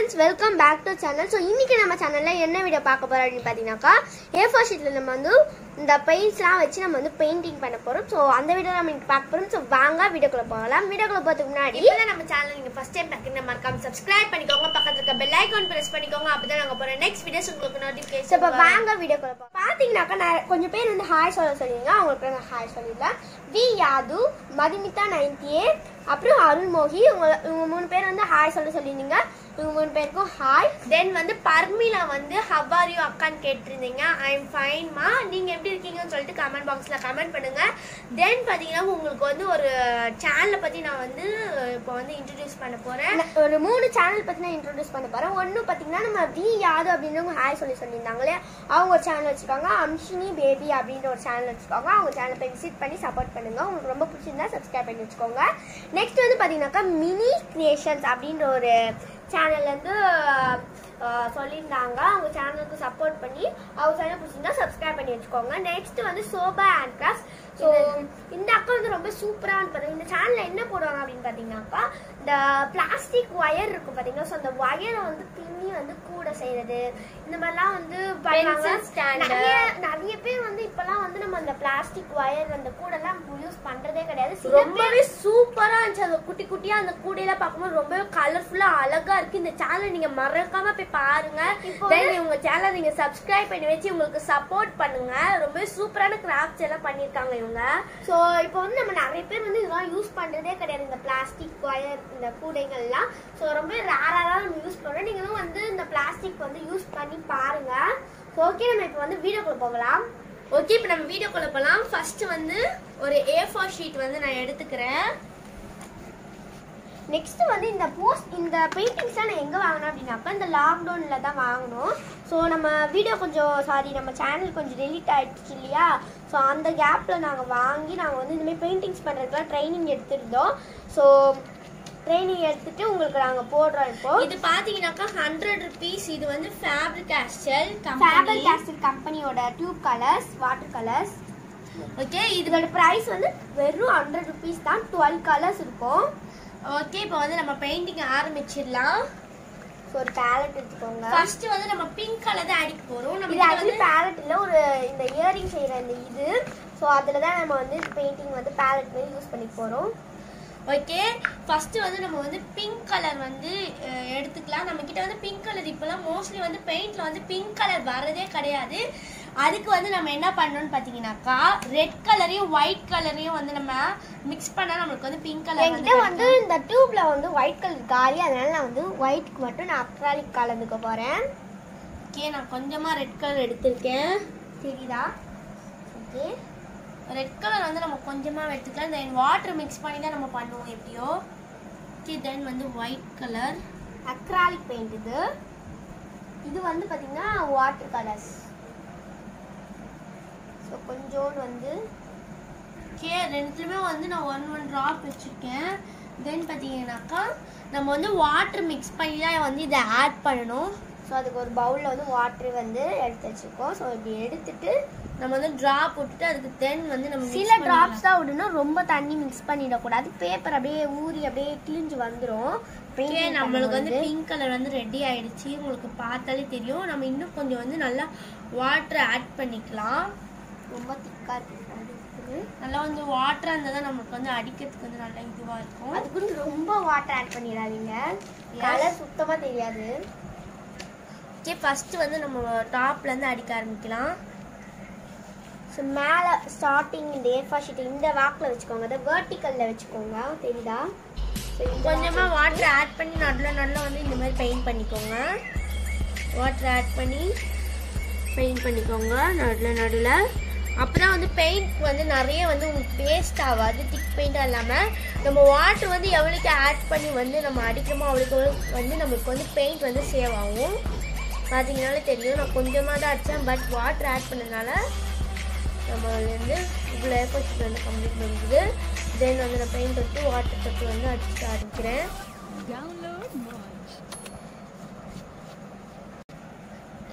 Friends welcome back to channel so இன்னைக்கு நம்ம சேனலில் என்ன வீடியோ பார்க்க போகிறோம் அப்படின்னு பார்த்தீங்கன்னாக்கா ஏ ஃபோர் ஷீட்டில் நம்ம வந்து இந்த பெயிண்ட்ஸ்லாம் வச்சு நம்ம வந்து பெயிண்டிங் பண்ண போகிறோம் ஸோ அந்த வீடியோ நம்ம இன்னைக்கு பார்க்க போகிறோம் ஸோ வாங்க வீடியோக்குள்ள போகலாம் வீடியோக்குள்ள போகிறதுக்கு முன்னாடி இப்பதான் நம்ம சேனல் நீங்க ஃபர்ஸ்ட் டைம் பார்க்கறீங்க மறக்காம சப்ஸ்கிரைப் பண்ணிக்கோங்க பக்கத்துல இருக்க பெல் ஐகான் பிரஸ் பண்ணிக்கோங்க அப்பதான் நாங்க போற நெக்ஸ்ட் வீடியோஸ் உங்களுக்கு ஸோ நோட்டிபிகேஷன் இப்போ வாங்க வீடியோக்குள்ள போகலாம் பார்த்தீங்கன்னாக்கா நான் கொஞ்சம் பேர் வந்து ஹாய் சொல்ல சொல்லியிருங்க அவங்களுக்கு நான் ஹாய் சொல்லிடலாம் வி யாது மதுமிதா நைன்டி எயிட் அப்புறம் அருள்மோகி உங்க இவங்க மூணு பேர் வந்து ஹாய் சொல்ல சொல்லியிருந்தீங்க இவங்க மூணு பேருக்கும் ஹாய் தென் வந்து பர்மிளா வந்து ஹவ் ஆர் யூ அக்கான்னு கேட்டிருந்தீங்க ஐ எம் ஃபைன்மா நீங்க எப்படி இருக்கீங்கன்னு சொல்லிட்டு கமெண்ட் பாக்ஸ்ல கமெண்ட் பண்ணுங்க தென் பாத்தீங்கன்னா உங்களுக்கு வந்து ஒரு சேனலை பத்தி நான் வந்து இப்போ வந்து இன்ட்ரடியூஸ் பண்ண போறேன் நான் ஒரு மூணு சேனல் பத்தி நான் இன்ட்ரோடியூஸ் பண்ண போறேன் ஒன்னு பாத்தீங்கன்னா நம்ம வி யாது அப்படின்றவங்க ஹாய் சொல்லி சொல்லியிருந்தாங்களே அவங்க ஒரு சேனல் வச்சிருக்காங்க அம்ஷினி பேபி அப்படின்ற ஒரு சேனல் வச்சிருக்காங்க அவங்க சேனல் போய் விசிட் பண்ணி சப்போர்ட் பண்ணுங்க உங்களுக்கு ரொம்ப பிடிச்சிருந்தா சப்ஸ்கிரைப் பண்ணி வச்சுக்கோங்க நெக்ஸ்ட் வந்து பாத்தீங்கன்னாக்கா மினி கிரியேஷன்ஸ் அப்படின்ற ஒரு சேனல்ல இருந்து அஹ், சொல்லியிருந்தாங்க அவங்க சேனலுக்கு சப்போர்ட் பண்ணி அவங்க சேனல் பிடிச்சிருந்தா சப்ஸ்கிரைப் பண்ணி வச்சுக்கோங்க நெக்ஸ்ட் வந்து சோபா அண்ட் கிராஸ் ஸோ இந்த அக்கா வந்து ரொம்ப சூப்பராக வந்து இந்த சேனலில் என்ன போடுவாங்க அப்படின்னு பார்த்தீங்கன்னாக்கா இந்த பிளாஸ்டிக் ஒயர் இருக்கும் பார்த்தீங்கன்னா ஸோ அந்த ஒயரை வந்து பின்னி வந்து கூட செய்யறது இந்த மாதிரிலாம் வந்து பண்ணுவாங்க. Pencil stand. நிறைய நிறைய பேர் வந்து இப்பெல்லாம் வந்து நம்ம அந்த பிளாஸ்டிக் ஒயர் அந்த கூடெல்லாம் யூஸ் பண்றதே கிடையாது சில பேர் ரொம்பவே சூப்பரா இருந்துச்சு அந்த குட்டி குட்டியா அந்த கூடையில பார்க்கும்போது ரொம்பவே கலர்ஃபுல்லா அழகா இருக்கு இந்த சேனல் நீங்க மறக்காம போய் பாருங்க இப்போ தென் உங்க சேனல் நீங்க சப்ஸ்கிரைப் பண்ணி வச்சு உங்களுக்கு சப்போர்ட் பண்ணுங்க ரொம்பவே சூப்பரான கிராஃப்ட்ஸ் எல்லாம் பண்ணிருக்காங்க இவங்க ஸோ இப்போ வந்து நம்ம நிறைய பேர் வந்து இதெல்லாம் யூஸ் பண்றதே கிடையாது இந்த பிளாஸ்டிக் ஒயர் இந்த கூடைகள்லாம் ஸோ ரொம்ப ரேராக தான் நம்ம யூஸ் பண்ணுறோம் நீங்களும் வந்து இந்த பிளாஸ்டிக் வந்து யூஸ் பண்ணி பாருங்க ஸோ ஓகே நம்ம இப்போ வந்து வீடியோக்குள்ள போகலாம் ஓகே இப்போ நம்ம வீடியோக்குள்ள போலாம் ஃபர்ஸ்ட் வந்து ஒரு ஏ ஃபோர் ஷீட் வந்து நான் எடுத்துக்கிறேன் நெக்ஸ்ட் வந்து இந்த போஸ்ட் இந்த பெயிண்டிங்ஸ்லாம் நான் எங்கே வாங்கினேன் அப்படின்னாக்கா இந்த லாக்டவுனில் தான் வாங்கினோம் ஸோ நம்ம வீடியோ கொஞ்சம் சாரி நம்ம சேனல் கொஞ்சம் டெலிட் ஆயிடுச்சு இல்லையா ஸோ அந்த கேப்பில் நாங்கள் வாங்கி நாங்கள் வந்து இந்தமாதிரி பெயிண்டிங்ஸ் பண்ணுறதுக்குலாம் ட்ரைனிங் எடுத்துருந்தோம் ஸோ ட்ரைனிங் எடுத்துட்டு உங்களுக்கு நாங்கள் போடுறோம் இப்போ இது பாத்தீங்கன்னாக்கா ஹண்ட்ரட் ருபீஸ் இது வந்து ஃபேப்ரிக் ஆஸ்டல் ஃபேபர் கேஸ்டில் கம்பெனியோட tube colours water colours okay இது இதோட ப்ரைஸ் வந்து வெறும் ஹண்ட்ரட் ருபீஸ் தான் டுவெல் கலர்ஸ் இருக்கும் ஓகே இப்போ வந்து நம்ம பெயிண்டிங் ஆரம்பிச்சிடலாம் ஸோ ஒரு பேலட் எடுத்துக்கோங்க ஃபர்ஸ்ட் வந்து நம்ம பிங்க் கலர் தான் அடிக்க போறோம் நம்ம இது இதுல ஆக்சுவலி வந்து பேலட் இல்லை ஒரு இந்த இயரிங் செய்கிற இந்த இது ஸோ அதில் தான் நம்ம வந்து பெயிண்டிங் வந்து பேலட் மாதிரி யூஸ் பண்ணி போகிறோம் ஓகே ஃபர்ஸ்ட் வந்து நம்ம வந்து பிங்க் கலர் வந்து அஹ், எடுத்துக்கலாம் நம்ம கிட்ட வந்து பிங்க் கலர் இப்போலாம் மோஸ்ட்லி வந்து பெயிண்ட்ல வந்து பிங்க் கலர் வரதே கிடையாது அதுக்கு வந்து நம்ம என்ன பண்ணணும்னு பார்த்தீங்கன்னாக்கா ரெட் கலரையும் ஒயிட் கலரையும் வந்து நம்ம மிக்ஸ் பண்ணா நம்மளுக்கு வந்து பிங்க் கலர் வந்து என்கிட்ட வந்து இந்த டியூப்ல வந்து ஒயிட் கலர் காலி அதனால நான் வந்து ஒயிட்க்கு மட்டும் நான் அக்ராலிக் கலந்துக்க போகிறேன் ஓகே நான் கொஞ்சமா ரெட் கலர் எடுத்திருக்கேன் தெரியுதா ஓகே ரெட் கலர் வந்து நம்ம கொஞ்சமா எடுத்துக்கலாம் தென் வாட்டர் மிக்ஸ் பண்ணி தான் நம்ம பண்ணுவோம் எப்படியோ ஓகே தென் வந்து ஒயிட் கலர் அக்ராலிக் பெயிண்ட் இது இது வந்து பார்த்தீங்கன்னா வாட்டர் கலர்ஸ் ஸோ கொஞ்சோண்டு வந்து ஓகே ரெண்டுத்துலையுமே வந்து நான் ஒன் ஒன் ட்ராப் வச்சுருக்கேன் தென் பார்த்தீங்கன்னாக்கா நம்ம வந்து வாட்டர் மிக்ஸ் பண்ணி தான் வந்து இதை ஆட் பண்ணணும் ஸோ அதுக்கு ஒரு பவுலில் வந்து வாட்டர் வந்து எடுத்து வச்சுருக்கோம் ஸோ இப்படி எடுத்துட்டு நம்ம வந்து ட்ராப் விட்டுட்டு அதுக்கு தென் வந்து நம்ம சில டிராப்ஸ் தான் விடணும் ரொம்ப தண்ணி மிக்ஸ் பண்ணிடக்கூடாது பேப்பர் அப்படியே ஊறி அப்படியே கிழிஞ்சு வந்துடும் ஓகே நம்மளுக்கு வந்து பிங்க் கலர் வந்து ரெடி ஆயிடுச்சு உங்களுக்கு பார்த்தாலே தெரியும் நம்ம இன்னும் கொஞ்சம் வந்து நல்லா வாட்டர் ஆட் பண்ணிக்கலாம் ரொம்ப திக்காக இருக்குது நல்லா வந்து வாட்டர் இருந்தால் தான் நம்மளுக்கு வந்து அடிக்கிறதுக்கு வந்து நல்லா இதுவாக இருக்கும் அதுக்குன்னு ரொம்ப வாட்டர் ஆட் பண்ணிடாதீங்க கலர் சுத்தமாக தெரியாது ஓகே ஃபஸ்ட்டு வந்து நம்ம டாப்லேருந்து அடிக்க ஆரம்பிக்கலாம் ஸோ மேலே ஸ்டார்டிங் இந்த ஏர்ஃபா ஷீட் இந்த வாக்கில் வச்சுக்கோங்க அதை வேர்ட்டிக்கலில் வச்சுக்கோங்க தெரியுதா ஸோ இந்த கொஞ்சமாக வாட்டர் ஆட் பண்ணி நடுவில் நடுவில் வந்து இந்த மாதிரி பெயிண்ட் பண்ணிக்கோங்க வாட்டர் ஆட் பண்ணி பெயிண்ட் பண்ணிக்கோங்க நடுவில் நடுவில் அப்போ தான் வந்து பெயிண்ட் வந்து நிறைய வந்து உங்களுக்கு வேஸ்ட் ஆகாது திக் பெயிண்டாக இல்லாமல் நம்ம வாட்டர் வந்து எவ்வளோக்கு ஆட் பண்ணி வந்து நம்ம அடிக்கிறோமோ அவ்வளோக்கு வந்து நமக்கு வந்து பெயிண்ட் வந்து சேவ் ஆகும் பார்த்தீங்கனாலே தெரியும் நான் கொஞ்சமாக தான் அடித்தேன் பட் வாட்டர் ஆட் பண்ணதுனால நம்ம வந்து இவ்வளோ எஃபர்ட் வந்து கம்ப்ளீட் பண்ணுறது தென் வந்து நான் பெயிண்ட் தொட்டு வாட்டர் தொட்டு வந்து அடிச்சுட்டு ஆரம்பிக்கிறேன் நீங்களும்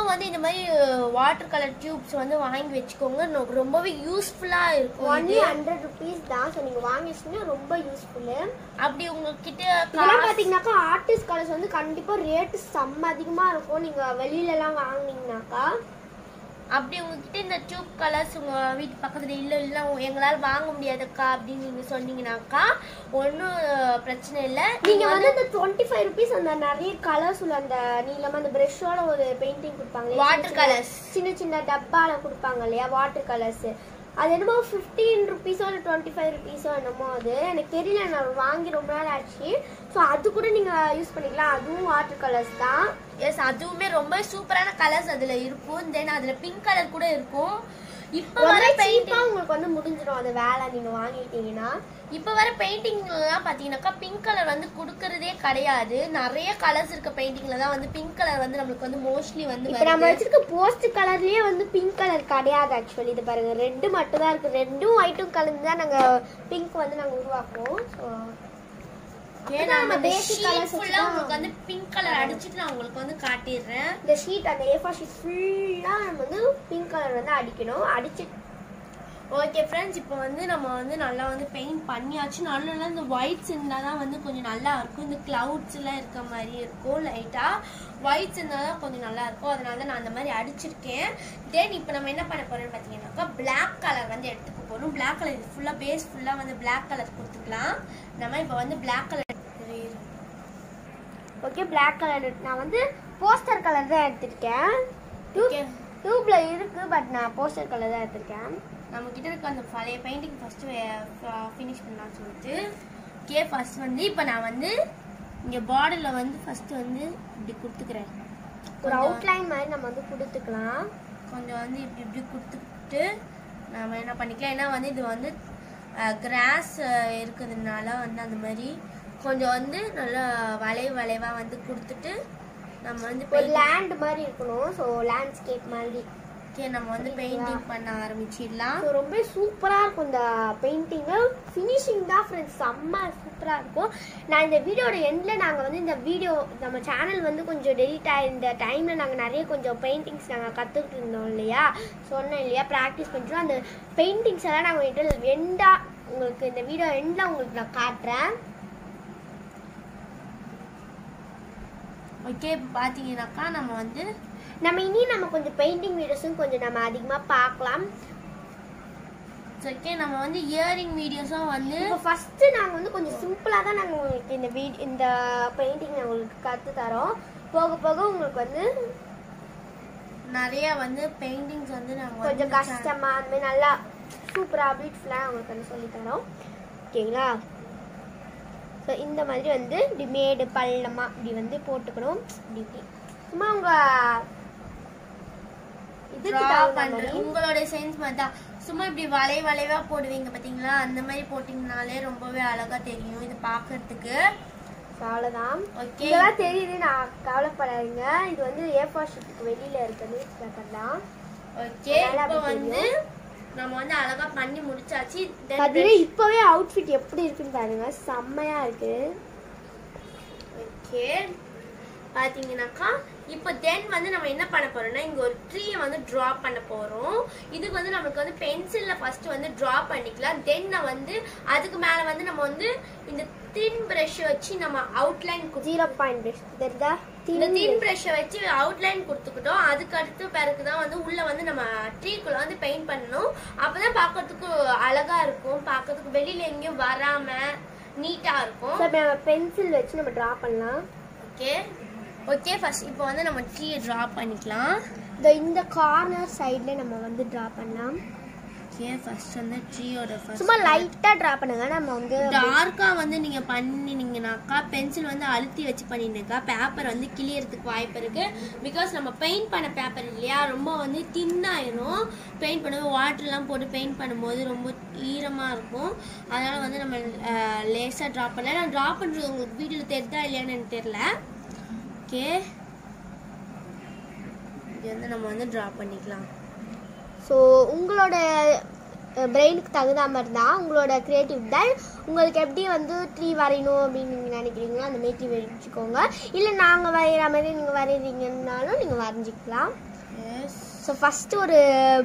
நீங்களும் வந்து இந்த மாதிரி வாட்டர் கலர் டியூப்ஸ் வந்து வாங்கி வச்சுக்கோங்க நொ- ரொம்பவே யூஸ்ஃபுல்லா இருக்கும் ஒன்லி இது. ஹண்ட்ரட் ருபீஸ் தான் ஸோ நீங்கள் வாங்கிச்சிங்கன்னா ரொம்ப யூஸ்ஃபுல்லு அப்படி உங்ககிட்ட இதெல்லாம் காசு- பார்த்தீங்கன்னாக்கா ஆர்டிஸ்ட் கலர்ஸ் வந்து கண்டிப்பாக ரேட்டு செம்ம அதிகமாக இருக்கும் நீங்கள் வெளியிலலாம் வாங்குனீங்கனாக்கா அப்படி உங்ககிட்ட இந்த டியூப் கலர்ஸ் உங்க வீட்டு பக்கத்துல இல்ல இல்ல எங்களால வாங்க முடியாதுக்கா அப்படின்னு நீங்க சொன்னீங்கன்னாக்கா ஒன்றும் பிரச்சனை இல்லை நீங்க வந்து அந்த டுவெண்ட்டி ஃபைவ் ருபீஸ் அந்த நிறைய கலர்ஸ் உள்ள அந்த நீளமா அந்த பிரஷோட ஒரு பெயிண்டிங் கொடுப்பாங்க இல்லையா? Water சின்ன சின்ன- colours. சின்ன சின்ன டப்பால கொடுப்பாங்க இல்லையா வாட்டர் கலர்ஸ் அது என்னமோ ஃபிஃப்டீன் ருபீஸோ இல்லை டுவெண்ட்டி ஃபைவ் ருபீஸோ என்னமோ அது எனக்கு தெரியல நான் வாங்கி ரொம்ப நாள் ஆச்சு ஸோ அது கூட நீங்க யூஸ் பண்ணிக்கலாம் அதுவும் வாட்டர் கலர்ஸ் தான் எஸ் அதுவுமே ரொம்ப சூப்பரான கலர்ஸ் அதுல இருக்கும் தென் அதுல பிங்க் கலர் கூட இருக்கும் இப்ப வர ரொம்ப பெயிண்டிங் சீப்பா உங்களுக்கு வந்து முடிஞ்சிடும் அந்த வேலை நீங்க வாங்கிட்டீங்கன்னா இப்ப வர பெயிண்டிங்லாம் பாத்தீங்கன்னாக்கா பிங்க் கலர் வந்து கொடுக்கறதே கிடையாது நிறைய கலர்ஸ் இருக்க பெயிண்டிங்ல தான் வந்து பிங்க் கலர் வந்து நம்மளுக்கு வந்து மோஸ்ட்லி வந்து இப்போ நம்ம வருது. வச்சிருக்க போஸ்ட் கலர்லயே வந்து பிங்க் கலர் கிடையாது ஆக்சுவலி இது பாருங்க ரெட்டு மட்டும் தான் இருக்கு ரெட்டும் ஒயிட்டும் கலந்து தான் நாங்க பிங்க் வந்து நாங்க உருவாக்குவோம் ஸோ ஏன்னா நம்ம நம்ம basic basic colours colours ஃபுல்லா வச்சுதான் உங்களுக்கு வந்து பிங்க் கலர் அடிச்சிட்டு நான் உங்களுக்கு வந்து காட்டிடுறேன் இந்த ஷீட் அந்த ஏஃபா ஷீட் ஃபுல்லா நம்ம வந்து பிங்க் கலர் வந்து அடிக்கணும் அடிச்சு ஓகே ஃப்ரெண்ட்ஸ் இப்போ வந்து நம்ம வந்து நல்லா வந்து பெயிண்ட் பண்ணியாச்சு நல்ல நல்லா இந்த ஒயிட்ஸ் இருந்தால் தான் வந்து கொஞ்சம் நல்லா இருக்கும் இந்த கிளவுட்ஸ் எல்லாம் இருக்க மாதிரி இருக்கும் லைட்டாக ஒயிட்ஸ் இருந்தால் தான் கொஞ்சம் நல்லா இருக்கும் அதனால தான் நான் அந்த மாதிரி அடிச்சிருக்கேன் தென் இப்போ நம்ம என்ன பண்ண போறோம்னு பார்த்தீங்கன்னாக்கா பிளாக் கலர் வந்து எடுத்துக்க போகிறோம் பிளாக் கலர் இது ஃபுல்லாக பேஸ் ஃபுல்லாக வந்து பிளாக் கலர் கொடுத்துக்கலாம் நம்ம இப்போ வந்து black colour okay Black colour நான் வந்து போஸ்டர் கலர் தான் எடுத்திருக்கேன் ஓகே டியூப்ல இருக்கு பட் நான் போஸ்டர் கலர் தான் எடுத்திருக்கேன் நம்ம கிட்ட இருக்க அந்த பழைய பெயிண்டிங் ஃபர்ஸ்ட் ஃபினிஷ் பண்ணலாம்னு சொல்லிட்டு கே ஃபர்ஸ்ட் வந்து இப்போ நான் வந்து இங்க பார்டர்ல வந்து ஃபர்ஸ்ட் வந்து இப்படி கொடுத்துக்கிறேன் ஒரு அவுட்லைன் மாதிரி நம்ம வந்து கொடுத்துக்கலாம் கொஞ்சம் வந்து இப்படி இப்படி கொடுத்துட்டு நம்ம என்ன பண்ணிக்கலாம் ஏன்னா வந்து இது வந்து கிராஸ் இருக்கிறதுனால வந்து அந்த மாதிரி கொஞ்சம் வந்து நல்லா வளைவு வளைவா வந்து கொடுத்துட்டு நம்ம வந்து ஒரு லேண்ட் மாதிரி இருக்கணும் ஸோ லேண்ட்ஸ்கேப் மாதிரி ஓகே நம்ம வந்து பெயிண்டிங் பண்ண ஆரம்பிச்சிடலாம் ஸோ ரொம்ப சூப்பராக இருக்கும் இந்த பெயிண்டிங்கு ஃபினிஷிங் தான் ஃப்ரெண்ட்ஸ் செம்ம சூப்பராக இருக்கும் நான் இந்த வீடியோட எண்டில் நாங்கள் வந்து இந்த வீடியோ நம்ம சேனல் வந்து கொஞ்சம் டெலிட் ஆயிருந்த டைமில் நாங்கள் நிறைய கொஞ்சம் பெயிண்டிங்ஸ் நாங்கள் கற்றுக்கிட்டு இருந்தோம் இல்லையா சொன்னேன் இல்லையா ப்ராக்டிஸ் பண்ணிட்டோம் அந்த பெயிண்டிங்ஸ் எல்லாம் நாங்கள் வந்துட்டு எண்டாக உங்களுக்கு இந்த வீடியோ எண்டில் உங்களுக்கு நான் காட்டுறேன் ஓகே இப்போ பார்த்தீங்கன்னாக்கா நம்ம வந்து நம்ம இனி நம்ம கொஞ்சம் பெயிண்டிங் வீடியோஸும் கொஞ்சம் நம்ம அதிகமாக பார்க்கலாம் ஓகே நம்ம வந்து இயரிங் வீடியோஸும் வந்து இப்போ ஃபஸ்ட்டு நாங்கள் வந்து கொஞ்சம் சிம்பிளாக தான் நாங்கள் உங்களுக்கு இந்த வீ இந்த பெயிண்டிங் நாங்கள் உங்களுக்கு கற்று தரோம் போக போக உங்களுக்கு வந்து நிறைய வந்து பெயிண்டிங்ஸ் வந்து நாங்கள் கொஞ்சம் கஷ்டமாக அந்த மாதிரி நல்லா சூப்பராக பியூட்டிஃபுல்லாக உங்களுக்கு வந்து சொல்லி தரோம் ஓகேங்களா ஸோ இந்த மாதிரி வந்து இப்படி மேடு பள்ளமாக இப்படி வந்து போட்டுக்கணும் இப்படி இப்படி சும்மா உங்கள் இதுக்கு ட்ரா தகுந்த பண்றது மாதிரி உங்களோட சென்ஸ் மாதிரி தான் சும்மா இப்படி வளை வளைவா போடுவீங்க பாத்தீங்களா அந்த மாதிரி போட்டீங்கனாலே ரொம்பவே அழகா தெரியும் இது பாக்குறதுக்கு So, அவ்வளோதான் ஓகே இதெல்லாம் தெரியுது நான் கவலைப்படாதீங்க இது வந்து ஏஃபா ஷீட்டுக்கு வெளியில் இருக்கிறது பேப்பர் தான் ஓகே அதனால இப்போ அப்படி வந்து நம்ம வந்து அழகா பண்ணி முடிச்சாச்சு Then பார்த்தீங்கன்னா இப்போவே அவுட்ஃபிட் எப்படி இருக்குன்னு பாருங்க செம்மையா இருக்கு ஓகே பாத்தீங்கன்னாக்கா இப்போ தென் வந்து நம்ம என்ன பண்ண போறோம்னா இங்க ஒரு ட்ரீயை வந்து டிரா பண்ண போறோம் இதுக்கு வந்து நமக்கு வந்து பென்சில்ல ஃபர்ஸ்ட் வந்து டிரா பண்ணிக்கலாம் தென் வந்து அதுக்கு மேல வந்து நம்ம வந்து இந்த தின் பிரஷ் வச்சு நம்ம அவுட்லைன் ஜீரோ பாயிண்ட் தெரியுதா இந்த தின் பிரஷை வச்சு அவுட்லைன் கொடுத்துக்கிட்டோம் அதுக்கு அடுத்த பிறகு தான் வந்து உள்ள வந்து நம்ம ட்ரீக்குள்ள வந்து பெயிண்ட் பண்ணணும் அப்பதான் பார்க்கிறதுக்கு அழகா இருக்கும் பார்க்கிறதுக்கு வெளியில எங்கேயும் வராம நீட்டா இருக்கும் ஸோ நம்ம பென்சில் வச்சு நம்ம ட்ரா பண்ணலாம் ஓகே ஓகே ஃபர்ஸ்ட் இப்போ வந்து நம்ம ட்ரீயை ட்ரா பண்ணிக்கலாம் இந்த இந்த கார்னர் சைடில் நம்ம வந்து ட்ரா பண்ணலாம் ஓகே ஃபர்ஸ்ட் வந்து ட்ரீயோட ஃபர்ஸ்ட் சும்மா லைட்டாக ட்ரா பண்ணுங்க நம்ம வந்து டார்க்கா வந்து நீங்க பண்ணினீங்கனாக்கா பென்சில் வந்து அழுத்தி வச்சு பண்ணினீங்கக்கா பேப்பர் வந்து கிளியறதுக்கு வாய்ப்பு இருக்கு பிகாஸ் நம்ம பெயிண்ட் பண்ண பேப்பர் இல்லையா ரொம்ப வந்து தின்னாயிரும் பெயிண்ட் பண்ணும்போது வாட்டர்லாம் போட்டு பெயிண்ட் பண்ணும்போது ரொம்ப ஈரமா இருக்கும் அதனால வந்து நம்ம லேசா ட்ரா பண்ணல நான் ட்ரா பண்றது உங்களுக்கு வீடியோல தெரியுதா இல்லையான்னு எனக்கு தெரியல ஓகே இது வந்து நம்ம வந்து ட்ரா பண்ணிக்கலாம் ஸோ உங்களோட பிரெயினுக்கு தகுந்த மாதிரி தான் உங்களோட கிரியேட்டிவ் தான் உங்களுக்கு எப்படி வந்து ட்ரீ வரையணும் அப்படின்னு நீங்கள் நினைக்கிறீங்களோ அந்த மாதிரி ட்ரீ வரைச்சிக்கோங்க இல்லை நாங்கள் வரைகிற மாதிரி நீங்கள் வரைகிறீங்கன்னாலும் நீங்கள் வரைஞ்சிக்கலாம் எஸ் ஸோ ஃபஸ்ட்டு ஒரு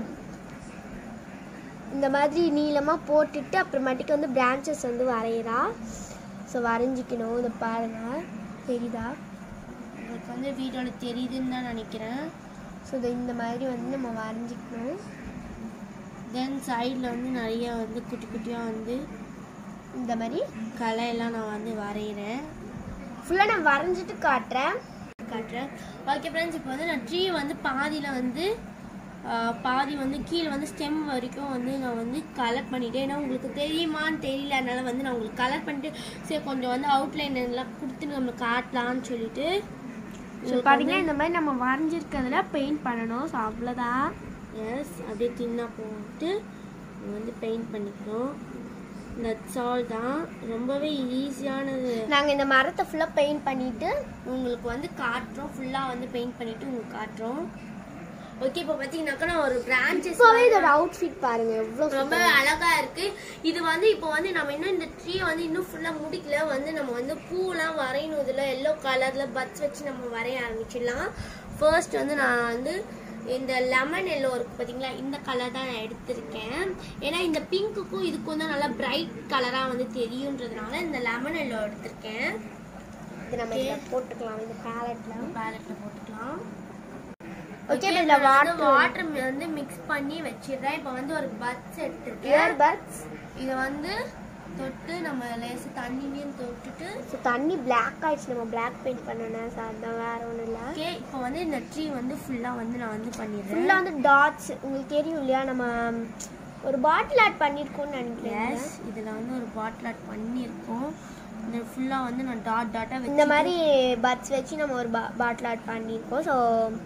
இந்த மாதிரி நீளமாக போட்டுட்டு அப்புறமேட்டுக்கு வந்து பிரான்ச்சஸ் வந்து வரைகிறா ஸோ வரைஞ்சிக்கணும் இதை பாருங்கள் தெரியுதா உங்களுக்கு வந்து வீடியோவில் தெரியுதுன்னு தான் நினைக்கிறேன் ஸோ இதை இந்த மாதிரி வந்து நம்ம வரைஞ்சிக்கணும் தென் சைடில் வந்து நிறைய வந்து குட்டி குட்டியாக வந்து இந்த மாதிரி கலையெல்லாம் நான் வந்து வரைகிறேன் ஃபுல்லாக நான் வரைஞ்சிட்டு காட்டுறேன் காட்டுறேன் ஓகே ஃப்ரெண்ட்ஸ் இப்போ வந்து நான் ட்ரீ வந்து பாதியில் வந்து ஆஹ், பாதி வந்து கீழே வந்து ஸ்டெம் வரைக்கும் வந்து நான் வந்து கலர் பண்ணிட்டேன் ஏன்னா உங்களுக்கு தெரியுமான்னு தெரியல அதனால வந்து நான் உங்களுக்கு கலர் பண்ணிட்டு சரி கொஞ்சம் வந்து அவுட்லைன் எல்லாம் கொடுத்து நம்மளுக்கு காட்டலாம்னு சொல்லிட்டு ஸோ பார்த்தீங்கன்னா இந்த மாதிரி நம்ம வரைஞ்சிருக்கிறதுல பெயிண்ட் பண்ணணும் ஸோ அவ்வளோதான் எஸ் அப்படியே தின்னாக போட்டு நம்ம வந்து பெயிண்ட் பண்ணிக்கிறோம் தட்ஸ் ஆல் தான் ரொம்பவே ஈஸியானது நாங்கள் இந்த மரத்தை ஃபுல்லாக பெயிண்ட் பண்ணிவிட்டு உங்களுக்கு வந்து காட்டுறோம் ஃபுல்லாக வந்து பெயிண்ட் பண்ணிட்டு உங்களுக்கு காட்டுறோம் ஓகே இப்போ பார்த்தீங்கன்னாக்கா நான் ஒரு பிரான்ச்சஸ் இப்போவே இதோட அவுட்ஃபிட் பாருங்க எவ்வளோ ரொம்ப அழகா இருக்கு இது வந்து இப்போ வந்து நம்ம இன்னும் இந்த ட்ரீ வந்து இன்னும் ஃபுல்லா முடிக்கல வந்து நம்ம வந்து பூலாம் வரையணும் இதுல எல்லோ கலர்ல பட்ஸ் வச்சு நம்ம வரைய ஆரம்பிச்சிடலாம் ஃபர்ஸ்ட் வந்து நான் வந்து இந்த லெமன் எல்லோ இருக்கு பாத்தீங்களா இந்த கலர் தான் நான் எடுத்திருக்கேன் ஏன்னா இந்த பிங்க்குக்கும் இதுக்கும் தான் நல்லா பிரைட் கலரா வந்து தெரியுன்றதுனால இந்த லெமன் எல்லோ எடுத்திருக்கேன் இது நம்ம இதில் போட்டுக்கலாம் இந்த பேலட்டில் பேலட்ல போட்டுக்கலாம் ஓகே இதில் வாட்டர் வாட்டர் வந்து மிக்ஸ் பண்ணி வச்சிடுறேன் இப்போ வந்து ஒரு பட்ஸ் எடுத்திருக்கேன் இயர்பட்ஸ் இதை வந்து தொட்டு நம்ம லேசு தண்ணிலையும் தொட்டுட்டு ஸோ தண்ணி பிளாக் ஆயிடுச்சு நம்ம பிளாக் பெயிண்ட் பண்ணணும் ஸோ அதுதான் வேற ஒன்றும் இல்லை ஓகே இப்போ வந்து இந்த ட்ரீ வந்து ஃபுல்லாக வந்து நான் வந்து பண்ணிடுறேன் ஃபுல்லாக வந்து டாட்ஸ் உங்களுக்கு தெரியும் இல்லையா நம்ம ஒரு பாட்டில் ஆட் பண்ணியிருக்கோம்னு நினைக்கிறேன் எஸ் இதில் வந்து ஒரு பாட்டில் ஆட் பண்ணியிருக்கோம் இந்த ஃபுல்லாக வந்து நான் டாட் டாட்டாக இந்த வச்சு மாதிரி பட்ஸ் வச்சு நம்ம ஒரு பாட்டில் ஆட் பண்ணியிருக்கோம் ஸோ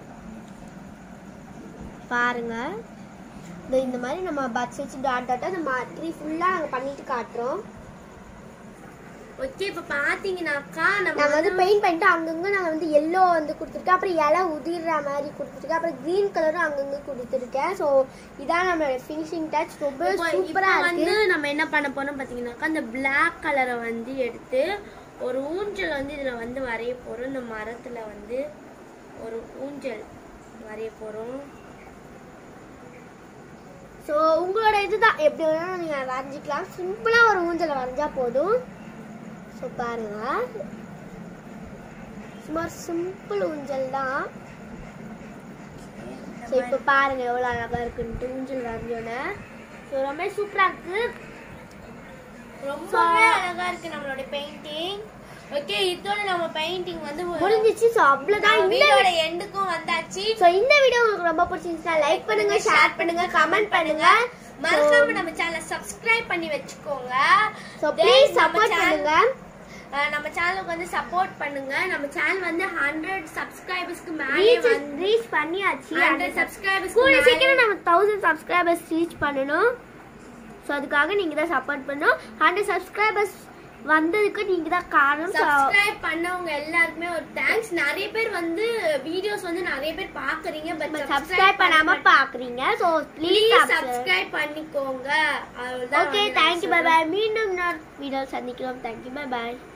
பாருங்க இந்த இந்த மாதிரி நம்ம பட்ஸ் வச்சு டாட் டாட்டாக இந்த ட்ரீ ஃபுல்லாக நாங்கள் பண்ணிட்டு காட்டுறோம் ஓகே இப்போ பார்த்தீங்கன்னாக்கா நம்ம நாங்கள் வந்து பெயிண்ட் பண்ணிட்டு அங்கங்கே நாங்கள் வந்து எல்லோ வந்து கொடுத்துருக்கேன் அப்புறம் இலை உதிர்ற மாதிரி கொடுத்துருக்கேன் அப்புறம் க்ரீன் கலரும் அங்கங்கே கொடுத்துருக்கேன் ஸோ இதான் நம்மளோட ஃபினிஷிங் டச் ரொம்ப இப்போ இப்போ சூப்பராக வந்து இருக்கு நம்ம என்ன பண்ண போறோம் பார்த்தீங்கன்னாக்கா அந்த Black கலரை வந்து எடுத்து ஒரு ஊஞ்சல் வந்து இதில் வந்து வரைய போகிறோம் இந்த மரத்தில் வந்து ஒரு ஊஞ்சல் வரைய போகிறோம் ஸோ உங்களோட இதுதான் எப்படி வேணாலும் நீங்கள் வரைஞ்சிக்கலாம் சிம்பிளாக ஒரு ஊஞ்சலை வரைஞ்சா போதும் ஸோ பாருங்க சும்மா சிம்பிள் ஊஞ்சல் தான் ஸோ இப்போ பாருங்க எவ்வளோ அழகாக இருக்குன்ட்டு ஊஞ்சல் வரைஞ்சோன்னே ஸோ ரொம்ப சூப்பராக இருக்கு ரொம்பவே அழகா இருக்கு நம்மளோட பெயிண்டிங் ஓகே இதோட நம்ம பெயிண்டிங் வந்து முடிஞ்சிச்சு ஸோ அவ்வளோதான் இந்த வீடியோட எண்டுக்கும் வந்தாச்சு ஸோ இந்த வீடியோ உங்களுக்கு ரொம்ப பிடிச்சிருந்துச்சுன்னா லைக் பண்ணுங்க ஷேர் பண்ணுங்க கமெண்ட் பண்ணுங்க மறக்காம நம்ம சேனலை சப்ஸ்கிரைப் பண்ணி வச்சுக்கோங்க ஸோ Then ப்ளீஸ் நம்ம சப்போர்ட் channel- பண்ணுங்க அஹ் நம்ம சேனலுக்கு வந்து சப்போர்ட் பண்ணுங்க நம்ம சேனல் வந்து ஹண்ட்ரட் சப்ஸ்கிரைபர்ஸ்க்கு மேலே ரீச் வந்து ரீச் பண்ணியாச்சு ஹண்ட்ரட் சப்ஸ்கிரைபர்ஸ் கூடிய சீக்கிரம் நம்ம தௌசண்ட் சப்ஸ்கிரைபர்ஸ் ரீச் பண்ணணும் ஸோ அதுக்காக நீங்கள் தான் சப்போர்ட் பண்ணணும் ஹண்ட்ரட் சப்ஸ்கிரைபர்ஸ் வந்ததுக்கு நீங்கள் தான் காரணம் So, சப்ஸ்கிரைப் பண்ணவங்க எல்லாருக்குமே ஒரு தேங்க்ஸ் நிறைய பேர் வந்து வீடியோஸ் வந்து நிறைய பேர் பாக்குறீங்க பட் சப்ஸ்கிரைப் பண்ணாம பாக்குறீங்க ஸோ ப்ளீஸ் ப்ளீஸ் சப்ஸ்கிரைப் பண்ணிக்கோங்க அவ்வளவுதான் ஓகே வந்து நான் தேங்க்யூ பை சொல்றேன். பாய் மீண்டும் இன்னொரு வீடியோ சந்திக்கிறோம் தேங்க்யூ பை பாய்